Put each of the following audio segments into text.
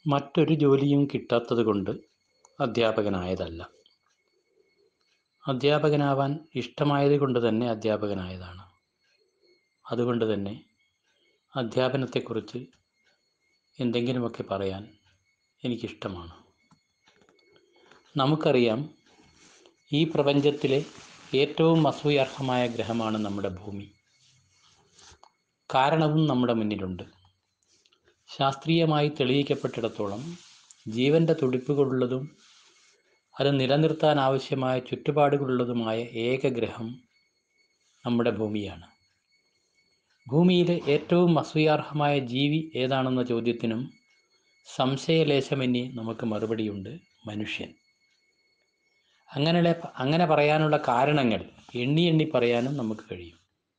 മറ്റൊരു ജോലിയും കിട്ടാത്തതുകൊണ്ട് അധ്യാപകനായതല്ല അധ്യാപകനാവാൻ ഇഷ്ടമായത് കൊണ്ട് തന്നെ അധ്യാപകനായതാണ് അതുകൊണ്ട് തന്നെ അധ്യാപനത്തെക്കുറിച്ച് എന്തെങ്കിലുമൊക്കെ പറയാൻ എനിക്കിഷ്ടമാണ് നമുക്കറിയാം ഈ പ്രപഞ്ചത്തിലെ ഏറ്റവും അസൂയാർഹമായ ഗ്രഹമാണ് നമ്മുടെ ഭൂമി കാരണവും നമ്മുടെ മുന്നിലുണ്ട് ശാസ്ത്രീയമായി തെളിയിക്കപ്പെട്ടിടത്തോളം ജീവൻ്റെ തുടിപ്പുകളുള്ളതും അത് നിലനിർത്താൻ ആവശ്യമായ ചുറ്റുപാടുകളുള്ളതുമായ ഏക ഗ്രഹം നമ്മുടെ ഭൂമിയാണ് ഭൂമിയിലെ ഏറ്റവും അസൂയാർഹമായ ജീവി ഏതാണെന്ന ചോദ്യത്തിനും സംശയലേശമന്യേ നമുക്ക് മറുപടിയുണ്ട് മനുഷ്യൻ അങ്ങനെ അങ്ങനെ പറയാനുള്ള കാരണങ്ങൾ എണ്ണി എണ്ണി പറയാനും നമുക്ക് കഴിയും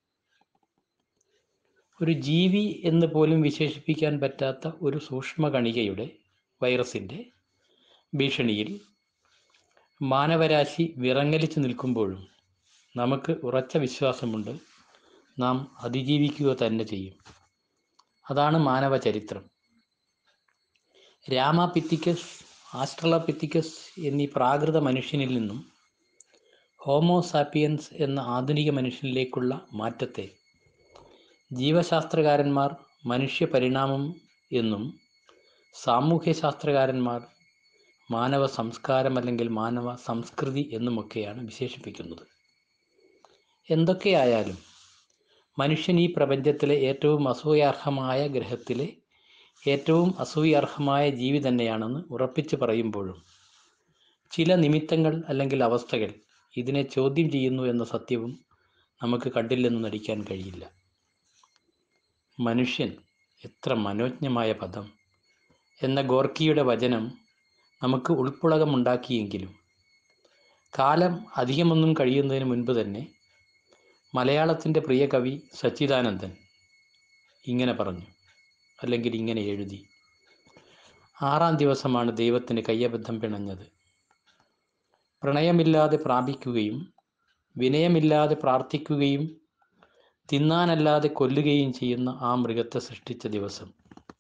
ഒരു ജീവി എന്ന് പോലും വിശേഷിപ്പിക്കാൻ പറ്റാത്ത ഒരു സൂക്ഷ്മകണികയുടെ വൈറസിൻ്റെ ഭീഷണിയിൽ മാനവരാശി വിറങ്ങലിച്ചു നിൽക്കുമ്പോഴും നമുക്ക് ഉറച്ച വിശ്വാസമുണ്ട് നാം അതിജീവിക്കുക തന്നെ ചെയ്യും അതാണ് മാനവ ചരിത്രം രാമാപിത്തിക്കസ് ആസ്ട്രലോപിത്തിക്കസ് എന്നീ പ്രാകൃത മനുഷ്യനിൽ നിന്നും ഹോമോസാപ്പിയൻസ് എന്ന ആധുനിക മനുഷ്യനിലേക്കുള്ള മാറ്റത്തെ ജീവശാസ്ത്രകാരന്മാർ മനുഷ്യ പരിണാമം എന്നും സാമൂഹ്യശാസ്ത്രകാരന്മാർ മാനവ സംസ്കാരം അല്ലെങ്കിൽ മാനവ സംസ്കൃതി എന്നുമൊക്കെയാണ് വിശേഷിപ്പിക്കുന്നത് എന്തൊക്കെയായാലും മനുഷ്യൻ ഈ പ്രപഞ്ചത്തിലെ ഏറ്റവും അസൂയാർഹമായ ഗ്രഹത്തിലെ ഏറ്റവും അസൂയാർഹമായ ജീവി തന്നെയാണെന്ന് ഉറപ്പിച്ച് പറയുമ്പോഴും ചില നിമിത്തങ്ങൾ അല്ലെങ്കിൽ അവസ്ഥകൾ ഇതിനെ ചോദ്യം ചെയ്യുന്നു എന്ന സത്യവും നമുക്ക് കണ്ടില്ലെന്ന് നടിക്കാൻ കഴിയില്ല മനുഷ്യൻ എത്ര മനോജ്ഞമായ പദം എന്ന ഗോർക്കിയുടെ വചനം നമുക്ക് ഉൾപ്പുളകമുണ്ടാക്കിയെങ്കിലും കാലം അധികമൊന്നും കഴിയുന്നതിന് മുൻപ് തന്നെ മലയാളത്തിൻ്റെ പ്രിയ കവി സച്ചിദാനന്ദൻ ഇങ്ങനെ പറഞ്ഞു അല്ലെങ്കിൽ ഇങ്ങനെ എഴുതി ആറാം ദിവസമാണ് ദൈവത്തിന് കയ്യബദ്ധം പിണഞ്ഞത് പ്രണയമില്ലാതെ പ്രാപിക്കുകയും വിനയമില്ലാതെ പ്രാർത്ഥിക്കുകയും തിന്നാനല്ലാതെ കൊല്ലുകയും ചെയ്യുന്ന ആ മൃഗത്തെ സൃഷ്ടിച്ച ദിവസം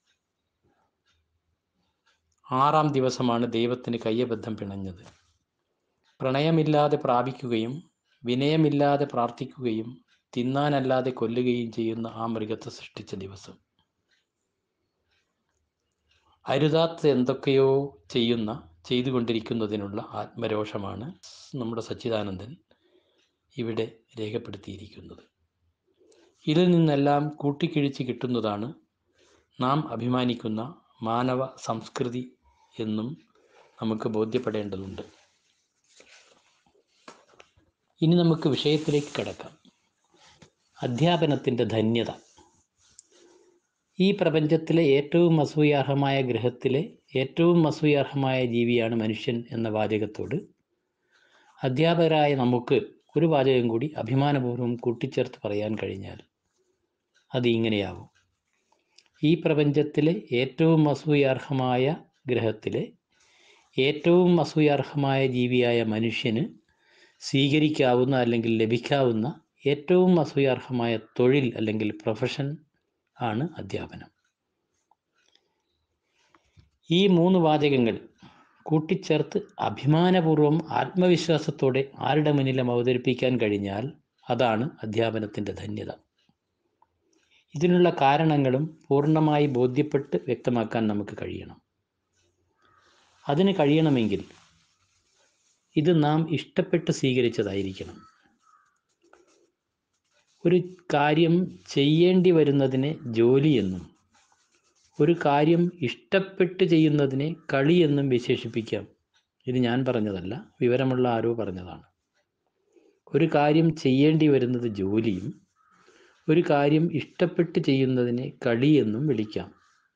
ആറാം ദിവസമാണ് ദൈവത്തിന് കയ്യബദ്ധം പിണഞ്ഞത് പ്രണയമില്ലാതെ പ്രാപിക്കുകയും വിനയമില്ലാതെ പ്രാർത്ഥിക്കുകയും തിന്നാനല്ലാതെ കൊല്ലുകയും ചെയ്യുന്ന ആ മൃഗത്തെ സൃഷ്ടിച്ച ദിവസം അരുതാത്ത എന്തൊക്കെയോ ചെയ്യുന്ന ചെയ്തുകൊണ്ടിരിക്കുന്നതിനുള്ള ആത്മരോഷമാണ് നമ്മുടെ സച്ചിദാനന്ദൻ ഇവിടെ രേഖപ്പെടുത്തിയിരിക്കുന്നത് ഇതിൽ നിന്നെല്ലാം കൂട്ടിക്കിഴിച്ച് കിട്ടുന്നതാണ് നാം അഭിമാനിക്കുന്ന മാനവ സംസ്കൃതി എന്നും നമുക്ക് ബോധ്യപ്പെടേണ്ടതുണ്ട് ഇനി നമുക്ക് വിഷയത്തിലേക്ക് കിടക്കാം അധ്യാപനത്തിൻ്റെ ധന്യത ഈ പ്രപഞ്ചത്തിലെ ഏറ്റവും അസൂയാർഹമായ ഗ്രഹത്തിലെ ഏറ്റവും അസൂയാർഹമായ ജീവിയാണ് മനുഷ്യൻ എന്ന വാചകത്തോട് അധ്യാപകരായ നമുക്ക് ഒരു വാചകം കൂടി അഭിമാനപൂർവ്വം കൂട്ടിച്ചേർത്ത് പറയാൻ കഴിഞ്ഞാൽ അത് ഇങ്ങനെയാവും ഈ പ്രപഞ്ചത്തിലെ ഏറ്റവും അസൂയാർഹമായ ഗ്രഹത്തിലെ ഏറ്റവും അസൂയാർഹമായ ജീവിയായ മനുഷ്യന് സ്വീകരിക്കാവുന്ന അല്ലെങ്കിൽ ലഭിക്കാവുന്ന ഏറ്റവും അസൂയാർഹമായ തൊഴിൽ അല്ലെങ്കിൽ പ്രൊഫഷൻ ആണ് അധ്യാപനം ഈ മൂന്ന് വാചകങ്ങൾ കൂട്ടിച്ചേർത്ത് അഭിമാനപൂർവ്വം ആത്മവിശ്വാസത്തോടെ ആരുടെ മുന്നിലും അവതരിപ്പിക്കാൻ കഴിഞ്ഞാൽ അതാണ് അധ്യാപനത്തിൻ്റെ ധന്യത ഇതിനുള്ള കാരണങ്ങളും പൂർണ്ണമായി ബോധ്യപ്പെട്ട് വ്യക്തമാക്കാൻ നമുക്ക് കഴിയണം അതിന് കഴിയണമെങ്കിൽ ഇത് നാം ഇഷ്ടപ്പെട്ട് സ്വീകരിച്ചതായിരിക്കണം ഒരു കാര്യം ചെയ്യേണ്ടി വരുന്നതിനെ ജോലി എന്നും ഒരു കാര്യം ഇഷ്ടപ്പെട്ട് ചെയ്യുന്നതിനെ കളി എന്നും വിശേഷിപ്പിക്കാം ഇത് ഞാൻ പറഞ്ഞതല്ല വിവരമുള്ള ആരോ പറഞ്ഞതാണ് ഒരു കാര്യം ചെയ്യേണ്ടി വരുന്നത് ജോലിയും ഒരു കാര്യം ഇഷ്ടപ്പെട്ട് ചെയ്യുന്നതിനെ കളി എന്നും വിളിക്കാം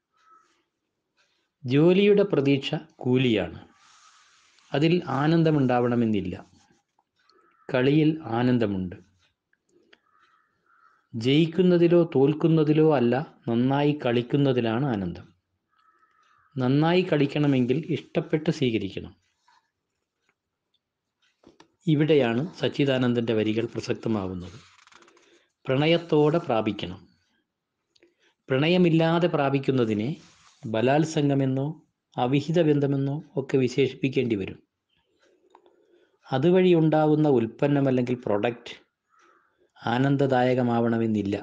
ജോലിയുടെ പ്രതീക്ഷ കൂലിയാണ് അതിൽ ആനന്ദമുണ്ടാവണമെന്നില്ല കളിയിൽ ആനന്ദമുണ്ട് ജയിക്കുന്നതിലോ തോൽക്കുന്നതിലോ അല്ല നന്നായി കളിക്കുന്നതിലാണ് ആനന്ദം നന്നായി കളിക്കണമെങ്കിൽ ഇഷ്ടപ്പെട്ട് സ്വീകരിക്കണം ഇവിടെയാണ് സച്ചിദാനന്ദൻ്റെ വരികൾ പ്രസക്തമാവുന്നത് പ്രണയത്തോടെ പ്രാപിക്കണം പ്രണയമില്ലാതെ പ്രാപിക്കുന്നതിനെ ബലാത്സംഗമെന്നോ അവിഹിത ബന്ധമെന്നോ ഒക്കെ വിശേഷിപ്പിക്കേണ്ടി വരും അതുവഴി ഉണ്ടാകുന്ന ഉൽപ്പന്നം അല്ലെങ്കിൽ പ്രൊഡക്റ്റ് ആനന്ദദായകമാവണമെന്നില്ല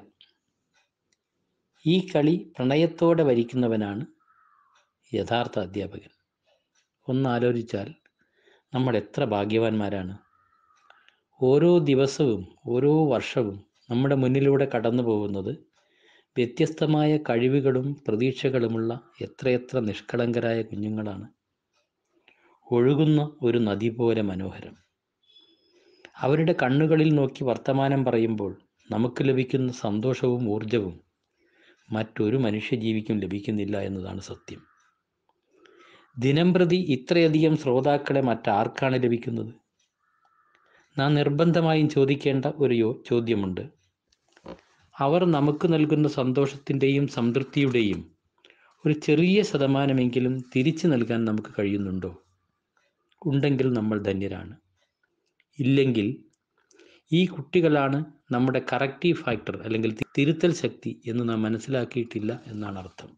ഈ കളി പ്രണയത്തോടെ വരിക്കുന്നവനാണ് യഥാർത്ഥ അധ്യാപകൻ ഒന്ന് ആലോചിച്ചാൽ നമ്മൾ എത്ര ഭാഗ്യവാന്മാരാണ് ഓരോ ദിവസവും ഓരോ വർഷവും നമ്മുടെ മുന്നിലൂടെ കടന്നു പോകുന്നത് വ്യത്യസ്തമായ കഴിവുകളും പ്രതീക്ഷകളുമുള്ള എത്രയെത്ര നിഷ്കളങ്കരായ കുഞ്ഞുങ്ങളാണ് ഒഴുകുന്ന ഒരു നദി പോലെ മനോഹരം അവരുടെ കണ്ണുകളിൽ നോക്കി വർത്തമാനം പറയുമ്പോൾ നമുക്ക് ലഭിക്കുന്ന സന്തോഷവും ഊർജവും മറ്റൊരു മനുഷ്യജീവിക്കും ലഭിക്കുന്നില്ല എന്നതാണ് സത്യം ദിനംപ്രതി ഇത്രയധികം ശ്രോതാക്കളെ മറ്റാർക്കാണ് ലഭിക്കുന്നത് നാം നിർബന്ധമായും ചോദിക്കേണ്ട ഒരു യോ- ചോദ്യമുണ്ട് അവർ നമുക്ക് നൽകുന്ന സന്തോഷത്തിൻ്റെയും സംതൃപ്തിയുടെയും ഒരു ചെറിയ ശതമാനമെങ്കിലും തിരിച്ചു നൽകാൻ നമുക്ക് കഴിയുന്നുണ്ടോ ഉണ്ടെങ്കിൽ നമ്മൾ ധന്യരാണ് ഇല്ലെങ്കിൽ ഈ കുട്ടികളാണ് നമ്മുടെ കറക്റ്റീവ് ഫാക്ടർ അല്ലെങ്കിൽ തി- തിരുത്തൽ ശക്തി എന്ന് നാം മനസ്സിലാക്കിയിട്ടില്ല എന്നാണ് അർത്ഥം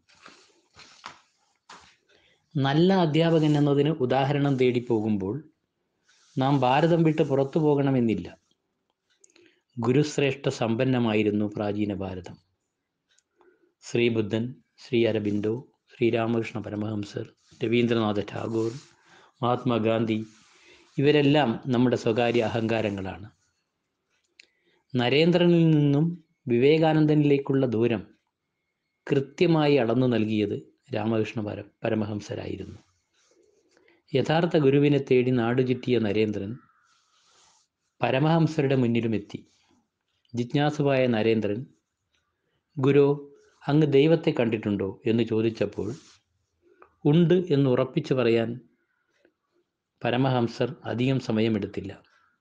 നല്ല അധ്യാപകൻ എന്നതിന് ഉദാഹരണം തേടി പോകുമ്പോൾ നാം ഭാരതം വിട്ട് പുറത്തു പോകണമെന്നില്ല ഗുരുശ്രേഷ്ഠ സമ്പന്നമായിരുന്നു പ്രാചീന ഭാരതം ശ്രീബുദ്ധൻ ശ്രീ അരബിന്ദോ ശ്രീരാമകൃഷ്ണ പരമഹംസർ രവീന്ദ്രനാഥ ടാഗോർ മഹാത്മാഗാന്ധി ഇവരെല്ലാം നമ്മുടെ സ്വകാര്യ അഹങ്കാരങ്ങളാണ് നരേന്ദ്രനിൽ നിന്നും വിവേകാനന്ദനിലേക്കുള്ള ദൂരം കൃത്യമായി അളന്നു നൽകിയത് രാമകൃഷ്ണ പര പരമഹംസരായിരുന്നു യഥാർത്ഥ ഗുരുവിനെ തേടി നാടുചുറ്റിയ നരേന്ദ്രൻ പരമഹംസരുടെ മുന്നിലും എത്തി ജിജ്ഞാസുവായ നരേന്ദ്രൻ ഗുരു അങ്ങ് ദൈവത്തെ കണ്ടിട്ടുണ്ടോ എന്ന് ചോദിച്ചപ്പോൾ ഉണ്ട് എന്ന് ഉറപ്പിച്ചു പറയാൻ പരമഹംസർ അധികം സമയമെടുത്തില്ല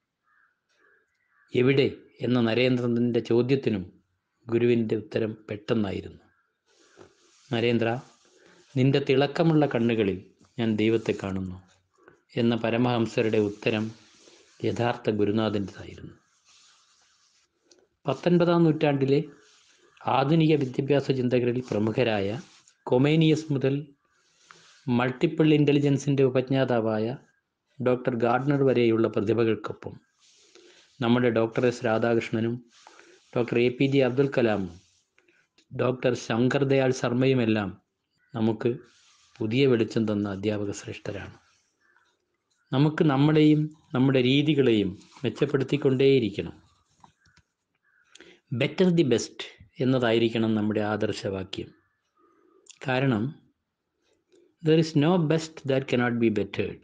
എവിടെ എന്ന നരേന്ദ്രൻ്റെ ചോദ്യത്തിനും ഗുരുവിൻ്റെ ഉത്തരം പെട്ടെന്നായിരുന്നു നരേന്ദ്ര നിന്റെ തിളക്കമുള്ള കണ്ണുകളിൽ ഞാൻ ദൈവത്തെ കാണുന്നു എന്ന പരമഹംസരുടെ ഉത്തരം യഥാർത്ഥ ഗുരുനാഥൻ്റെതായിരുന്നു പത്തൊൻപതാം നൂറ്റാണ്ടിലെ ആധുനിക വിദ്യാഭ്യാസ ചിന്തകരിൽ പ്രമുഖരായ കൊമേനിയസ് മുതൽ മൾട്ടിപ്പിൾ ഇൻ്റലിജൻസിൻ്റെ ഉപജ്ഞാതാവായ ഡോക്ടർ ഗാർഡനർ വരെയുള്ള പ്രതിഭകൾക്കൊപ്പം നമ്മുടെ ഡോക്ടർ എസ് രാധാകൃഷ്ണനും doctor A P J Abdul കലാമും ഡോക്ടർ ശങ്കർ ദയാൽ ശർമ്മയുമെല്ലാം നമുക്ക് പുതിയ വെളിച്ചം തന്ന അധ്യാപക ശ്രേഷ്ഠരാണ് നമുക്ക് നമ്മളെയും നമ്മുടെ രീതികളെയും മെച്ചപ്പെടുത്തിക്കൊണ്ടേയിരിക്കണം ബെറ്റർ ദി ബെസ്റ്റ് എന്നതായിരിക്കണം നമ്മുടെ ആദർശവാക്യം കാരണം there is no best that cannot be bettered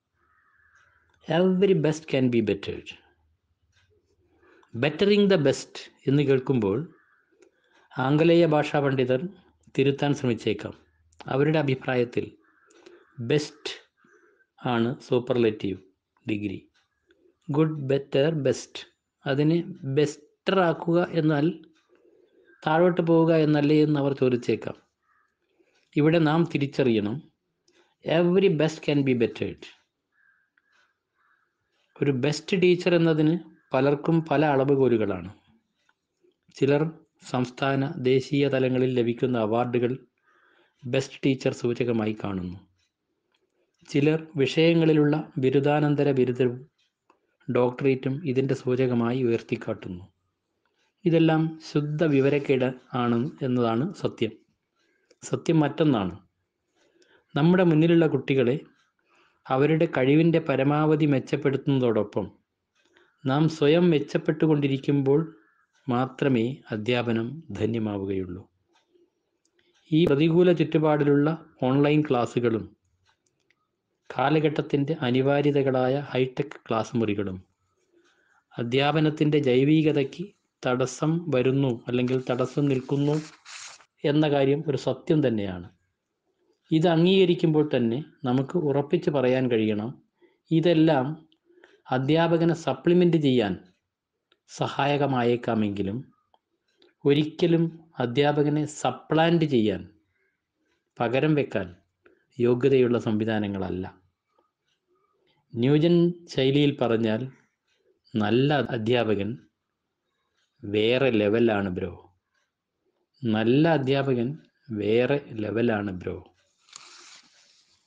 every best can be bettered bettering the best എന്ന് കേൾക്കുമ്പോൾ ആംഗലേയ ഭാഷാ പണ്ഡിതർ തിരുത്താൻ ശ്രമിച്ചേക്കാം അവരുടെ അഭിപ്രായത്തിൽ ബെസ്റ്റ് ആണ് superlative degree good better best അതിനെ ബെസ്റ്റർ ആക്കുക എന്നാൽ താഴോട്ട് പോവുക എന്നല്ലേ എന്ന് അവർ ചോദിച്ചേക്കാം ഇവിടെ നാം തിരിച്ചറിയണം every best can be bettered ഒരു ബെസ്റ്റ് ടീച്ചർ എന്നതിന് പലർക്കും പല അളവുകോലുകളാണ് ചിലർ സംസ്ഥാന ദേശീയ തലങ്ങളിൽ ലഭിക്കുന്ന അവാർഡുകൾ ബെസ്റ്റ് ടീച്ചർ സൂചകമായി കാണുന്നു ചിലർ വിഷയങ്ങളിലുള്ള ബിരുദാനന്തര ബിരുദവും ഡോക്ടറേറ്റും ഇതിൻ്റെ സൂചകമായി ഉയർത്തിക്കാട്ടുന്നു ഇതെല്ലാം ശുദ്ധ വിവരക്കേട് ആണ് എന്നതാണ് സത്യം സത്യം മറ്റൊന്നാണ് നമ്മുടെ മുന്നിലുള്ള കുട്ടികളെ അവരുടെ കഴിവിൻ്റെ പരമാവധി മെച്ചപ്പെടുത്തുന്നതോടൊപ്പം നാം സ്വയം മെച്ചപ്പെട്ടുകൊണ്ടിരിക്കുമ്പോൾ മാത്രമേ അധ്യാപനം ധന്യമാവുകയുള്ളൂ ഈ പ്രതികൂല ചുറ്റുപാടിലുള്ള ഓൺലൈൻ ക്ലാസ്സുകളും കാലഘട്ടത്തിൻ്റെ അനിവാര്യതകളായ ഹൈടെക് ക്ലാസ് മുറികളും അധ്യാപനത്തിൻ്റെ ജൈവികതയ്ക്ക് തടസ്സം വരുന്നു അല്ലെങ്കിൽ തടസ്സം നിൽക്കുന്നു എന്ന കാര്യം ഒരു സത്യം തന്നെയാണ് ഇത് അംഗീകരിക്കുമ്പോൾ തന്നെ നമുക്ക് ഉറപ്പിച്ച് പറയാൻ കഴിയണം ഇതെല്ലാം അധ്യാപകനെ സപ്ലിമെൻ്റ് ചെയ്യാൻ സഹായകമായേക്കാമെങ്കിലും ഒരിക്കലും അധ്യാപകനെ സപ്ലാന്റ് ചെയ്യാൻ പകരം വെക്കാൻ യോഗ്യതയുള്ള സംവിധാനങ്ങളല്ല ന്യൂജൻ ശൈലിയിൽ പറഞ്ഞാൽ നല്ല അധ്യാപകൻ വേറെ ലെവലാണ് ബ്രോ നല്ല അധ്യാപകൻ വേറെ ലെവലാണ് ബ്രോ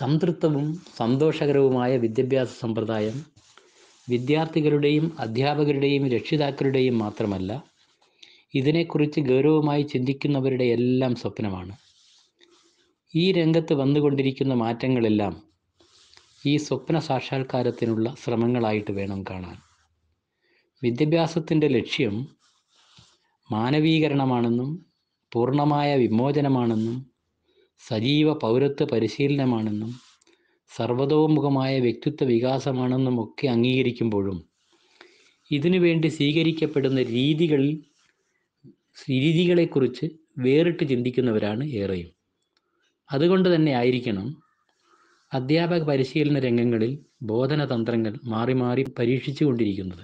സംതൃപ്തവും സന്തോഷകരവുമായ വിദ്യാഭ്യാസ സമ്പ്രദായം വിദ്യാർത്ഥികളുടെയും അധ്യാപകരുടെയും രക്ഷിതാക്കളുടെയും മാത്രമല്ല ഇതിനെക്കുറിച്ച് ഗൗരവമായി ചിന്തിക്കുന്നവരുടെ എല്ലാം സ്വപ്നമാണ് ഈ രംഗത്ത് വന്നുകൊണ്ടിരിക്കുന്ന മാറ്റങ്ങളെല്ലാം ഈ സ്വപ്ന സാക്ഷാത്കാരത്തിനുള്ള ശ്രമങ്ങളായിട്ട് വേണം കാണാൻ വിദ്യാഭ്യാസത്തിൻ്റെ ലക്ഷ്യം മാനവീകരണമാണെന്നും പൂർണ്ണമായ വിമോചനമാണെന്നും സജീവ പൗരത്വ പരിശീലനമാണെന്നും സർവതോമുഖമായ വ്യക്തിത്വ വികാസമാണെന്നും ഒക്കെ അംഗീകരിക്കുമ്പോഴും ഇതിനുവേണ്ടി സ്വീകരിക്കപ്പെടുന്ന രീതികളിൽ രീതികളെക്കുറിച്ച് വേറിട്ട് ചിന്തിക്കുന്നവരാണ് ഏറെയും അതുകൊണ്ട് തന്നെ ആയിരിക്കണം അധ്യാപക പരിശീലന രംഗങ്ങളിൽ ബോധനതന്ത്രങ്ങൾ മാറി മാറി പരീക്ഷിച്ചു കൊണ്ടിരിക്കുന്നത്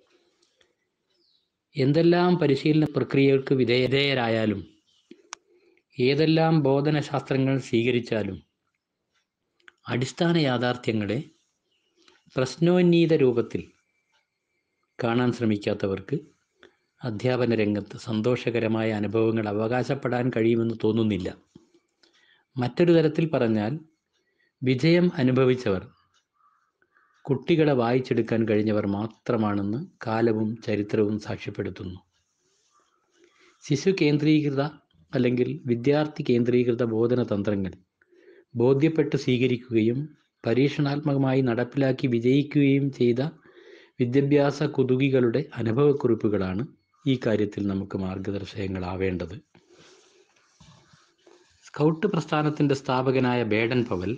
എന്തെല്ലാം പരിശീലന പ്രക്രിയകൾക്ക് വിധേയരായാലും ഏതെല്ലാം ബോധനശാസ്ത്രങ്ങൾ സ്വീകരിച്ചാലും അടിസ്ഥാന യാഥാർത്ഥ്യങ്ങളെ പ്രശ്നോന്നീത രൂപത്തിൽ കാണാൻ ശ്രമിക്കാത്തവർക്ക് അധ്യാപന രംഗത്ത് സന്തോഷകരമായ അനുഭവങ്ങൾ അവകാശപ്പെടാൻ കഴിയുമെന്ന് തോന്നുന്നില്ല മറ്റൊരു തരത്തിൽ പറഞ്ഞാൽ വിജയം അനുഭവിച്ചവർ കുട്ടികളെ വായിച്ചെടുക്കാൻ കഴിഞ്ഞവർ മാത്രമാണെന്ന് കാലവും ചരിത്രവും സാക്ഷ്യപ്പെടുത്തുന്നു ശിശു കേന്ദ്രീകൃത അല്ലെങ്കിൽ വിദ്യാർത്ഥി കേന്ദ്രീകൃത ബോധന തന്ത്രങ്ങൾ ബോധ്യപ്പെട്ട് സ്വീകരിക്കുകയും പരീക്ഷണാത്മകമായി നടപ്പിലാക്കി വിജയിക്കുകയും ചെയ്ത വിദ്യാഭ്യാസ കുതുകികളുടെ അനുഭവക്കുറിപ്പുകളാണ് ഈ കാര്യത്തിൽ നമുക്ക് മാർഗദർശകങ്ങളാവേണ്ടത് സ്കൗട്ട് പ്രസ്ഥാനത്തിൻ്റെ സ്ഥാപകനായ ബേഡൻ പവൽ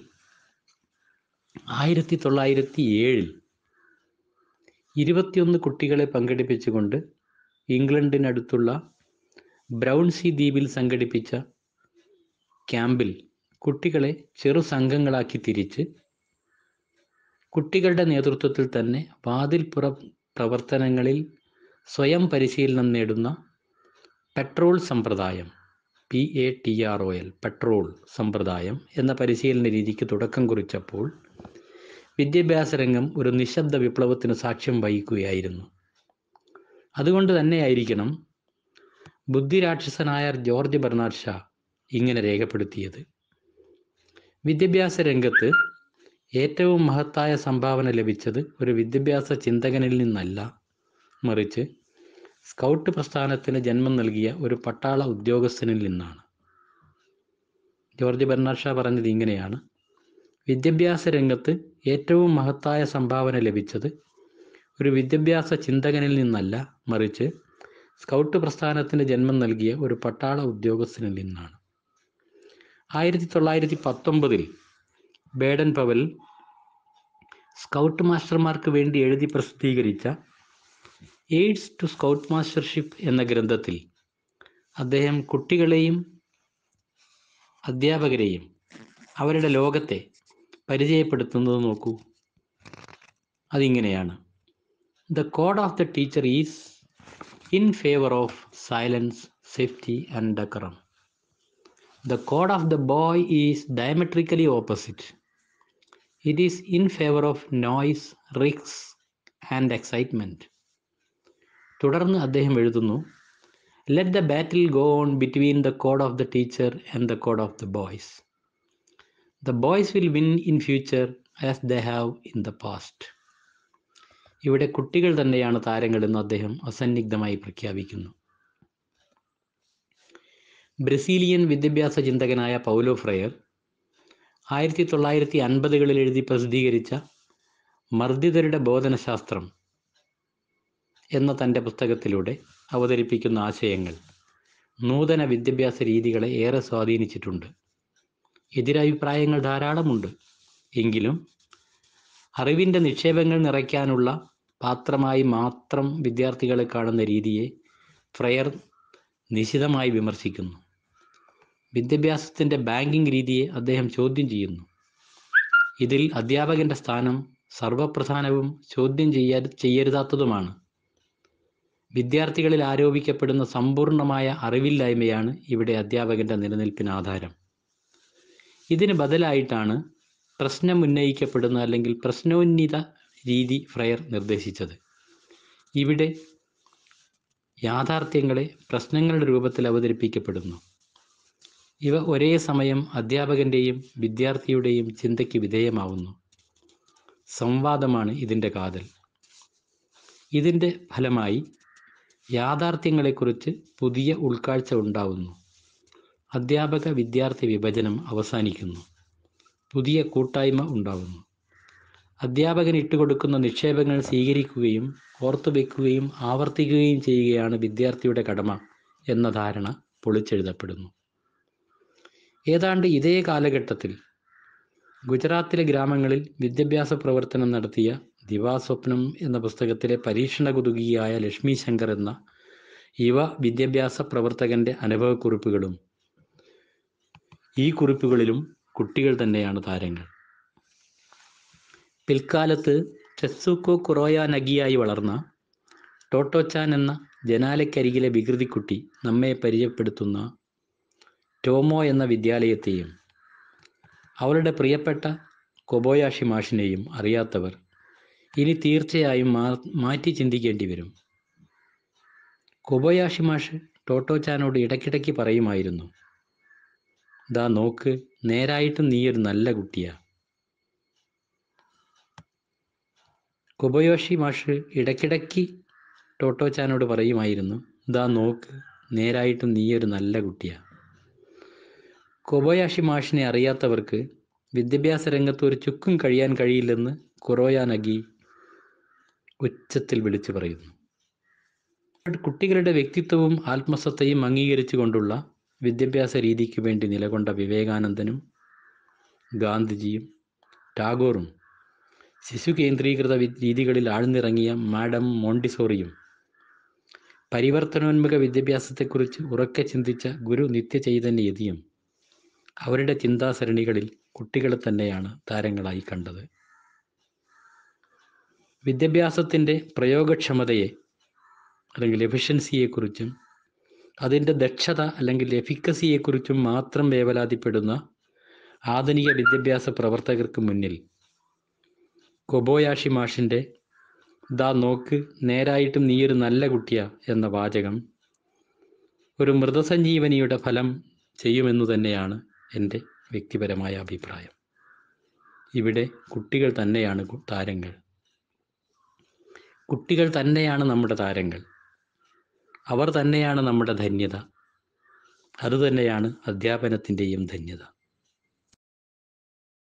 ആയിരത്തി തൊള്ളായിരത്തി ഏഴിൽ ഇരുപത്തിയൊന്ന് കുട്ടികളെ പങ്കെടുപ്പിച്ചുകൊണ്ട് ഇംഗ്ലണ്ടിനടുത്തുള്ള ബ്രൗൺസി ദ്വീപിൽ സംഘടിപ്പിച്ച ക്യാമ്പിൽ കുട്ടികളെ ചെറു സംഘങ്ങളാക്കി തിരിച്ച് കുട്ടികളുടെ നേതൃത്വത്തിൽ തന്നെ വാതിൽപ്പുറ പ്രവർത്തനങ്ങളിൽ സ്വയം പരിശീലനം നേടുന്ന പെട്രോൾ സമ്പ്രദായം P A T R O L patrol സമ്പ്രദായം എന്ന പരിശീലന രീതിക്ക് തുടക്കം കുറിച്ചപ്പോൾ വിദ്യാഭ്യാസ രംഗം ഒരു നിശബ്ദ വിപ്ലവത്തിന് സാക്ഷ്യം വഹിക്കുകയായിരുന്നു അതുകൊണ്ട് തന്നെയായിരിക്കണം ബുദ്ധിരാക്ഷസനായ ജോർജ് ബെർണാഡ് ഷാ ഇങ്ങനെ രേഖപ്പെടുത്തിയത് വിദ്യാഭ്യാസ രംഗത്ത് ഏറ്റവും മഹത്തായ സംഭാവന ലഭിച്ചത് ഒരു വിദ്യാഭ്യാസ ചിന്തകനിൽ നിന്നല്ല മറിച്ച് സ്കൗട്ട് പ്രസ്ഥാനത്തിന് ജന്മം നൽകിയ ഒരു പട്ടാള ഉദ്യോഗസ്ഥനിൽ നിന്നാണ് ജോർജ് ബെർണാഡ് ഷാ പറഞ്ഞത് ഇങ്ങനെയാണ് വിദ്യാഭ്യാസ രംഗത്ത് ഏറ്റവും മഹത്തായ സംഭാവന ലഭിച്ചത് ഒരു വിദ്യാഭ്യാസ ചിന്തകനിൽ നിന്നല്ല മറിച്ച് സ്കൗട്ട് പ്രസ്ഥാനത്തിന് ജന്മം നൽകിയ ഒരു പട്ടാള ഉദ്യോഗസ്ഥനിൽ നിന്നാണ് ആയിരത്തി തൊള്ളായിരത്തി പത്തൊമ്പതിൽ ബേഡൻ പവൽ സ്കൗട്ട് മാസ്റ്റർമാർക്ക് വേണ്ടി എഴുതി പ്രസിദ്ധീകരിച്ച എയ്ഡ്സ് ടു സ്കൗട്ട് മാസ്റ്റർഷിപ്പ് എന്ന ഗ്രന്ഥത്തിൽ അദ്ദേഹം കുട്ടികളെയും അധ്യാപകരെയും അവരുടെ ലോകത്തെ പരിചയപ്പെടുത്തുന്നത് നോക്കൂ അതിങ്ങനെയാണ് the code of the teacher is in favour of silence safety and decorum the code of the boy is diametrically opposite it is in favour of noise risks and excitement തുടർന്ന് അദ്ദേഹം എഴുതുന്നു let the battle go on between the code of the teacher and the code of the boys the boys will win in future as they have in the past ഇവിടെ കുട്ടികൾ തന്നെയാണ് താരങ്ങളെന്ന് അദ്ദേഹം അസന്നിഗ്ധമായി പ്രഖ്യാപിക്കുന്നു Brazilian വിദ്യാഭ്യാസ ചിന്തകനായ Paulo fryer ആയിരത്തി തൊള്ളായിരത്തി അൻപതുകളിൽ എഴുതി പ്രസിദ്ധീകരിച്ച മർദ്ദിതരുടെ ബോധനശാസ്ത്രം എന്ന തൻ്റെ പുസ്തകത്തിലൂടെ അവതരിപ്പിക്കുന്ന ആശയങ്ങൾ നൂതന വിദ്യാഭ്യാസ രീതികളെ ഏറെ സ്വാധീനിച്ചിട്ടുണ്ട് എതിരഭിപ്രായങ്ങൾ ധാരാളമുണ്ട് എങ്കിലും അറിവിൻ്റെ നിക്ഷേപങ്ങൾ നിറയ്ക്കാനുള്ള പാത്രമായി മാത്രം വിദ്യാർത്ഥികളെ കാണുന്ന രീതിയെ ഫ്രയർ നിശിതമായി വിമർശിക്കുന്നു വിദ്യാഭ്യാസത്തിൻ്റെ ബാങ്കിംഗ് രീതിയെ അദ്ദേഹം ചോദ്യം ചെയ്യുന്നു ഇതിൽ അധ്യാപകൻ്റെ സ്ഥാനം സർവപ്രധാനവും ചോദ്യം ചെയ്യാ ചെയ്യരുതാത്തതുമാണ് വിദ്യാർത്ഥികളിൽ ആരോപിക്കപ്പെടുന്ന സമ്പൂർണമായ അറിവില്ലായ്മയാണ് ഇവിടെ അധ്യാപകൻ്റെ നിലനിൽപ്പിന് ആധാരം ഇതിന് ബദലായിട്ടാണ് പ്രശ്നം ഉന്നയിക്കപ്പെടുന്ന അല്ലെങ്കിൽ പ്രശ്നോന്നത രീതി ഫ്രയർ നിർദ്ദേശിച്ചത് ഇവിടെ യാഥാർത്ഥ്യങ്ങളെ പ്രശ്നങ്ങളുടെ രൂപത്തിൽ അവതരിപ്പിക്കപ്പെടുന്നു ഇവ ഒരേ സമയം അധ്യാപകൻ്റെയും വിദ്യാർത്ഥിയുടെയും ചിന്തയ്ക്ക് വിധേയമാവുന്നു സംവാദമാണ് ഇതിൻ്റെ കാതൽ ഇതിൻ്റെ ഫലമായി യാഥാർത്ഥ്യങ്ങളെക്കുറിച്ച് പുതിയ ഉൾക്കാഴ്ച ഉണ്ടാവുന്നു അധ്യാപക വിദ്യാർത്ഥി വിഭജനം അവസാനിക്കുന്നു പുതിയ കൂട്ടായ്മ ഉണ്ടാവുന്നു അധ്യാപകൻ ഇട്ടുകൊടുക്കുന്ന നിക്ഷേപങ്ങൾ സ്വീകരിക്കുകയും ഓർത്തുവെക്കുകയും ആവർത്തിക്കുകയും ചെയ്യുകയാണ് വിദ്യാർത്ഥിയുടെ കടമ എന്ന ധാരണ പൊളിച്ചെഴുതപ്പെടുന്നു ഏതാണ്ട് ഇതേ കാലഘട്ടത്തിൽ ഗുജറാത്തിലെ ഗ്രാമങ്ങളിൽ വിദ്യാഭ്യാസ പ്രവർത്തനം നടത്തിയ ദിവാസ്വപ്നം എന്ന പുസ്തകത്തിലെ പരീക്ഷണ കുതുകിയായ ലക്ഷ്മി ശങ്കർ എന്ന യുവ വിദ്യാഭ്യാസ പ്രവർത്തകന്റെ അനുഭവക്കുറിപ്പുകളും ഈ കുറിപ്പുകളിലും കുട്ടികൾ തന്നെയാണ് താരങ്ങൾ പിൽക്കാലത്ത് ടെസ്സുക്കോ കുറോയ നഗിയായി വളർന്ന ടോട്ടോച്ചാൻ എന്ന ജനാലയ്ക്കരികിലെ വികൃതിക്കുട്ടി നമ്മെ പരിചയപ്പെടുത്തുന്ന ടോമോ എന്ന വിദ്യാലയത്തെയും അവളുടെ പ്രിയപ്പെട്ട കൊബോയാഷി മാഷിനെയും അറിയാത്തവർ ഇനി തീർച്ചയായും മാ മാറ്റി ചിന്തിക്കേണ്ടി വരും കൊബോയാഷി മാഷ് ടോട്ടോച്ചാനോട് ഇടയ്ക്കിടയ്ക്ക് പറയുമായിരുന്നു ദാ നോക്ക് നേരായിട്ടും നീയൊരു നല്ല കുട്ടിയാ കൊബയോഷി മാഷ് ഇടയ്ക്കിടയ്ക്ക് ടോട്ടോച്ചാനോട് പറയുമായിരുന്നു ദാ നോക്ക് നേരായിട്ടും നീയൊരു നല്ല കുട്ടിയാ കൊബോയാഷി മാഷിനെ അറിയാത്തവർക്ക് വിദ്യാഭ്യാസ രംഗത്ത് ഒരു ചുക്കും കഴിയാൻ കഴിയില്ലെന്ന് കുറോയാനഗി ഉച്ചത്തിൽ വിളിച്ചു പറയുന്നു കുട്ടികളുടെ വ്യക്തിത്വവും ആത്മസത്തയും അംഗീകരിച്ചുകൊണ്ടുള്ള വിദ്യാഭ്യാസ രീതിക്ക് വേണ്ടി നിലകൊണ്ട വിവേകാനന്ദനും ഗാന്ധിജിയും ടാഗോറും ശിശു കേന്ദ്രീകൃത വി- രീതികളിൽ ആഴ്ന്നിറങ്ങിയ മാഡം മോണ്ടിസോറിയും പരിവർത്തനോന്മുഖ വിദ്യാഭ്യാസത്തെക്കുറിച്ച് ഉറക്കെ ചിന്തിച്ച ഗുരു നിത്യചൈതന്യയതിയും അവരുടെ ചിന്താസരണികളിൽ കുട്ടികളെ തന്നെയാണ് താരങ്ങളായി കണ്ടത് വിദ്യാഭ്യാസത്തിൻ്റെ പ്രയോഗക്ഷമതയെ അല്ലെങ്കിൽ എഫിഷ്യൻസിയെക്കുറിച്ചും അതിൻ്റെ ദക്ഷത അല്ലെങ്കിൽ എഫിക്കസിയെക്കുറിച്ചും മാത്രം വേവലാതിപ്പെടുന്ന ആധുനിക വിദ്യാഭ്യാസ പ്രവർത്തകർക്ക് മുന്നിൽ കൊബോയാഷി മാഷിൻ്റെ ദാ നോക്ക് നേരായിട്ടും നീയൊരു നല്ല കുട്ടിയാ എന്ന വാചകം ഒരു മൃതസഞ്ജീവനിയുടെ ഫലം ചെയ്യുമെന്നു തന്നെയാണ് എൻ്റെ വ്യക്തിപരമായ അഭിപ്രായം ഇവിടെ കുട്ടികൾ തന്നെയാണ് കു- താരങ്ങൾ കുട്ടികൾ തന്നെയാണ് നമ്മുടെ താരങ്ങൾ അവർ തന്നെയാണ് നമ്മുടെ ധന്യത അതുതന്നെയാണ് അധ്യാപനത്തിൻ്റെയും ധന്യത